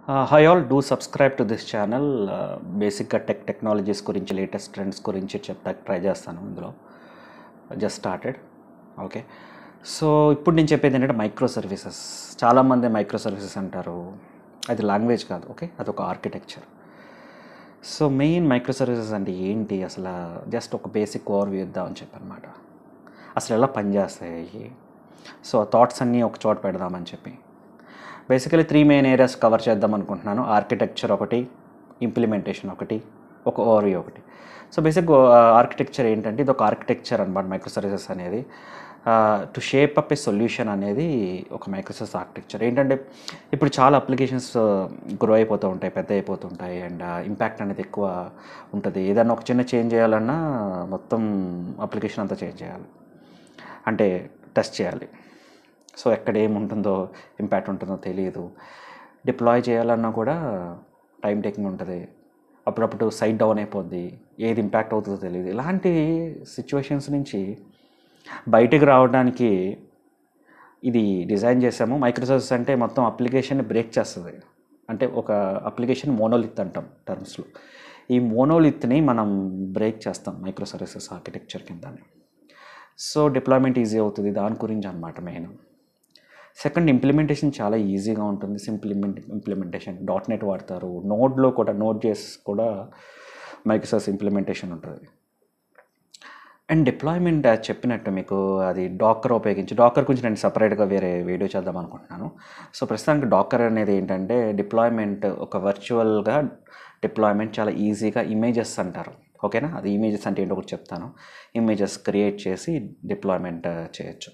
high all do subscribe to this channel బేసిక్గా tech technologies గురించి latest trends గురించి చెప్తాకి ట్రై చేస్తాను ఇందులో జస్ట్ స్టార్టెడ్ ఓకే సో ఇప్పుడు నేను చెప్పేది ఏంటంటే మైక్రో సర్వీసెస్ చాలామంది మైక్రో సర్వీసెస్ అంటారు అది లాంగ్వేజ్ కాదు ఓకే అది ఒక architecture so main micro services అంటే ఏంటి అసలు జస్ట్ ఒక బేసిక్ ఓవర్ వ్యూ ఇద్దామని చెప్పనమాట అసలు ఎలా పనిచేస్తాయి సో థాట్స్ అన్నీ ఒక చోట పెడదామని చెప్పి basically three main areas cover చేద్దాం అనుకుంటున్నాను ఆర్కిటెక్చర్ ఒకటి ఇంప్లిమెంటేషన్ ఒకటి ఒక ఓవర్వ్యూ ఒకటి సో బేసిక్ ఆర్కిటెక్చర్ ఏంటంటే ఇది ఒక ఆర్కిటెక్చర్ అనమాట మైక్రో సర్వీసెస్ అనేది to shape up a solution అనేది ఒక మైక్రోసర్వీస్ ఆర్కిటెక్చర్ ఏంటంటే ఇప్పుడు చాలా అప్లికేషన్స్ గ్రో అయిపోతూ ఉంటాయి పెద్ద అయిపోతుంటాయి అండ్ ఇంపాక్ట్ అనేది ఎక్కువ ఉంటుంది ఏదైనా ఒక చిన్న చేంజ్ చేయాలన్నా మొత్తం అప్లికేషన్ అంతా చేంజ్ చేయాలి అంటే టెస్ట్ చేయాలి సో ఎక్కడ ఏముంటుందో ఇంపాక్ట్ ఉంటుందో తెలియదు డిప్లాయ్ చేయాలన్నా కూడా టైం టేకింగ్ ఉంటుంది అప్పుడప్పుడు సైట్ డౌన్ అయిపోద్ది ఏది ఇంపాక్ట్ అవుతుందో తెలియదు ఇలాంటి సిచ్యువేషన్స్ నుంచి బయటికి రావడానికి ఇది డిజైన్ చేసాము మైక్రోసర్వీస్ అంటే మొత్తం అప్లికేషన్ని బ్రేక్ చేస్తుంది అంటే ఒక అప్లికేషన్ మోనోలిత్ అంటాం టర్మ్స్లో ఈ మోనోలిత్ని మనం బ్రేక్ చేస్తాం మైక్రో సర్వీసెస్ ఆర్కిటెక్చర్ కింద సో డిప్లాయ్మెంట్ ఈజీ అవుతుంది దాని గురించి అనమాట మెయిన్ సెకండ్ ఇంప్లిమెంటేషన్ చాలా ఈజీగా ఉంటుంది సింపుల్ ఇంప్లిమెంటేషన్ డాట్ నెట్ వాడతారు నోడ్లో కూడా నోట్ చేసి కూడా మైక్రోసాఫ్ట్ ఇంప్లిమెంటేషన్ ఉంటుంది అండ్ డిప్లాయ్మెంట్ చెప్పినట్టు మీకు అది డాకర్ ఉపయోగించి డాకర్ గురించి నేను సపరేట్గా వేరే వీడియో చేద్దాం అనుకుంటున్నాను సో ప్రస్తుతానికి డాకర్ అనేది ఏంటంటే డిప్లాయ్మెంట్ ఒక వర్చువల్గా డిప్లాయ్మెంట్ చాలా ఈజీగా ఇమేజెస్ అంటారు ఓకేనా అది ఇమేజెస్ అంటే ఏంటో ఒకటి చెప్తాను ఇమేజెస్ క్రియేట్ చేసి డిప్లాయ్మెంట్ చేయొచ్చు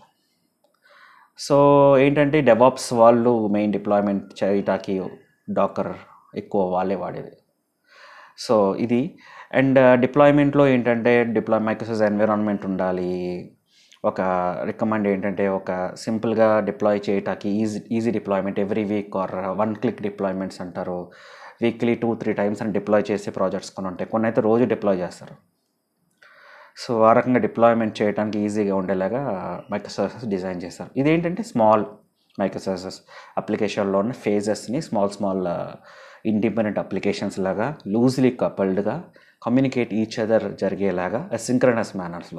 సో ఏంటంటే డెవాప్స్ వాళ్ళు మెయిన్ డిప్లాయ్మెంట్ చేయటానికి డాకర్ ఎక్కువ వాళ్ళే వాడేది సో ఇది అండ్ డిప్లాయ్మెంట్లో ఏంటంటే డిప్లాయ్ మైక్రోసాఫ్ట్ ఎన్విరాన్మెంట్ ఉండాలి ఒక రికమెండ్ ఏంటంటే ఒక సింపుల్గా డిప్లాయ్ చేయటానికి easy easy deployment every week or one click deployments అంటారు వీక్లీ టూ త్రీ టైమ్స్ అని డిప్లాయ్ చేసే ప్రాజెక్ట్స్ కొన్ని ఉంటాయి కొన్ని అయితే రోజు డిప్లాయ్ చేస్తారు సో ఆ రకంగా డిప్లాయ్మెంట్ చేయడానికి ఈజీగా ఉండేలాగా మైక్రోసర్వీసెస్ డిజైన్ చేస్తారు ఇదేంటంటే స్మాల్ మైక్రోసర్వీసెస్ అప్లికేషన్లో ఉన్న ఫేజెస్ని స్మాల్ స్మాల్ ఇండిపెండెంట్ అప్లికేషన్స్ లాగా లూజ్లీ కపుల్డ్గా కమ్యూనికేట్ ఈచ్ అదర్ జరిగేలాగా సింక్రనస్ మేనర్స్లో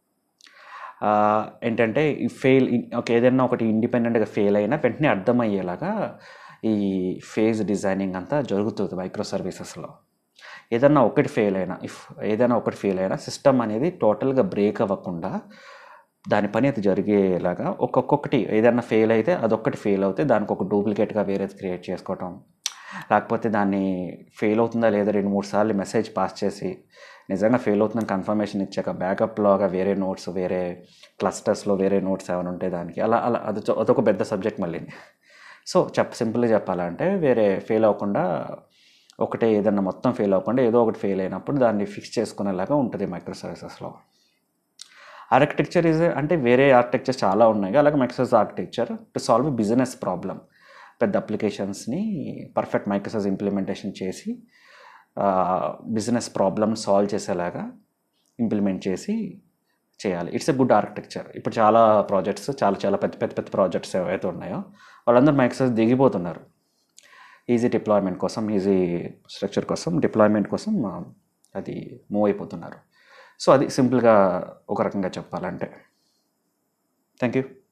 ఏంటంటే ఈ ఫెయిల్ ఒక ఏదైనా ఒకటి ఇండిపెండెంట్గా ఫెయిల్ అయినా వెంటనే అర్థమయ్యేలాగా ఈ ఫేజ్ డిజైనింగ్ అంతా జరుగుతుంది మైక్రో సర్వీసెస్లో ఏదన్నా ఒకటి ఫెయిల్ అయినా ఇఫ్ ఏదైనా ఒకటి ఫెయిల్ అయినా సిస్టమ్ అనేది టోటల్గా బ్రేక్ అవ్వకుండా దాని పని అది జరిగేలాగా ఒక్కొక్కటి ఏదైనా ఫెయిల్ అయితే అదొక్కటి ఫెయిల్ అవుతే దానికి ఒక డూప్లికేట్గా వేరేది క్రియేట్ చేసుకోవటం లేకపోతే దాన్ని ఫెయిల్ అవుతుందా లేదా రెండు మూడు సార్లు మెసేజ్ పాస్ చేసి నిజంగా ఫెయిల్ అవుతుందని కన్ఫర్మేషన్ ఇచ్చాక బ్యాకప్లోగా వేరే నోట్స్ వేరే క్లస్టర్స్లో వేరే నోట్స్ ఏమైనా ఉంటే దానికి అలా అలా అది అదొక పెద్ద సబ్జెక్ట్ మళ్ళీ సో చెప్ సింపుల్గా చెప్పాలంటే వేరే ఫెయిల్ అవ్వకుండా ఒకటే ఏదన్నా మొత్తం ఫెయిల్ అవ్వకుండా ఏదో ఒకటి ఫెయిల్ అయినప్పుడు దాన్ని ఫిక్స్ చేసుకునేలాగా ఉంటుంది మైక్రో సర్వీసెస్లో ఆర్కిటెక్చర్ ఇస్ అంటే వేరే ఆర్కిటెక్చర్ చాలా ఉన్నాయి అలాగే Microsoft architecture to solve business problem పెద్ద అప్లికేషన్స్ని పర్ఫెక్ట్ మైక్రోసాఫ్ట్ ఇంప్లిమెంటేషన్ చేసి బిజినెస్ ప్రాబ్లమ్ సాల్వ్ చేసేలాగా ఇంప్లిమెంట్ చేసి చేయాలి ఇట్స్ ఎ గుడ్ ఆర్కిటెక్చర్ ఇప్పుడు చాలా ప్రాజెక్ట్స్ చాలా చాలా పెద్ద పెద్ద పెద్ద ప్రాజెక్ట్స్ ఏవైతే ఉన్నాయో వాళ్ళందరూ మైక్రోసాఫ్ట్ దిగిపోతున్నారు ఈజీ డిప్లాయ్మెంట్ కోసం ఈజీ స్ట్రక్చర్ కోసం డిప్లాయ్మెంట్ కోసం అది మూవ్ అయిపోతున్నారు సో అది సింపుల్గా ఒక రకంగా చెప్పాలంటే థ్యాంక్ యూ